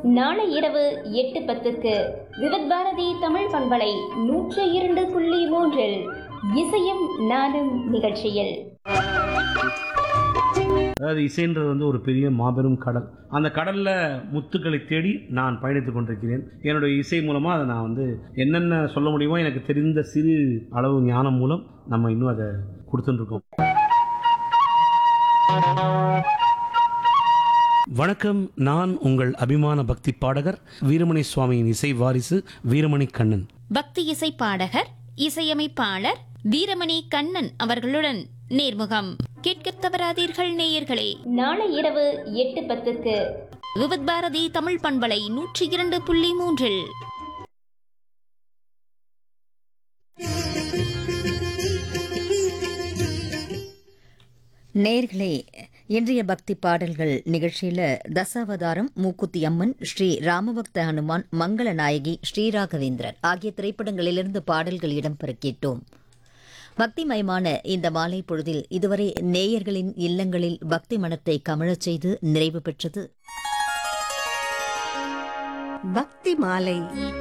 நாளை இரவு எட்டு பத்துக்கு விவத் பாரதி தமிழ் பண்பலை நூற்று இரண்டு புள்ளி மூன்றில் இசையும் நானும் நிகழ்ச்சியில் அதாவது இசைன்றது வந்து ஒரு பெரிய மாபெரும் கடல் அந்த கடலில் முத்துக்களை தேடி நான் பயணித்துக் கொண்டிருக்கிறேன் என்னுடைய இசை மூலமாக அதை நான் வந்து என்னென்ன சொல்ல முடியுமோ எனக்கு தெரிந்த சிறு அளவு ஞானம் மூலம் நம்ம இன்னும் அதை கொடுத்துட்டுருக்கோம் வணக்கம் நான் உங்கள் அபிமான பக்தி பாடகர் வீரமணி சுவாமியின் இசை வாரிசு வீரமணி கண்ணன் பக்தி இசை பாடகர் இசையமைப்பாளர் வீரமணி கண்ணன் அவர்களுடன் நேர்முகம் கேட்கத் தவறாதீர்கள் நேயர்களே நாளை இரவு எட்டு பத்துக்கு விவத் பாரதி தமிழ் பண்பலை நூற்றி இரண்டு புள்ளி மூன்றில் நேர்களே இன்றைய பக்தி பாடல்கள் நிகழ்ச்சியில தசாவதாரம் மூக்குத்தி அம்மன் ஸ்ரீ ராமபக்த ஹனுமான் மங்கள நாயகி ஸ்ரீராகவேந்திரன் ஆகிய திரைப்படங்களிலிருந்து பாடல்கள் இடம்பெற கேட்டோம் பக்திமயமான இந்த மாலை பொழுதில் இதுவரை நேயர்களின் இல்லங்களில் பக்தி மனத்தை கமழச் செய்து நிறைவு பெற்றது பக்தி மாலை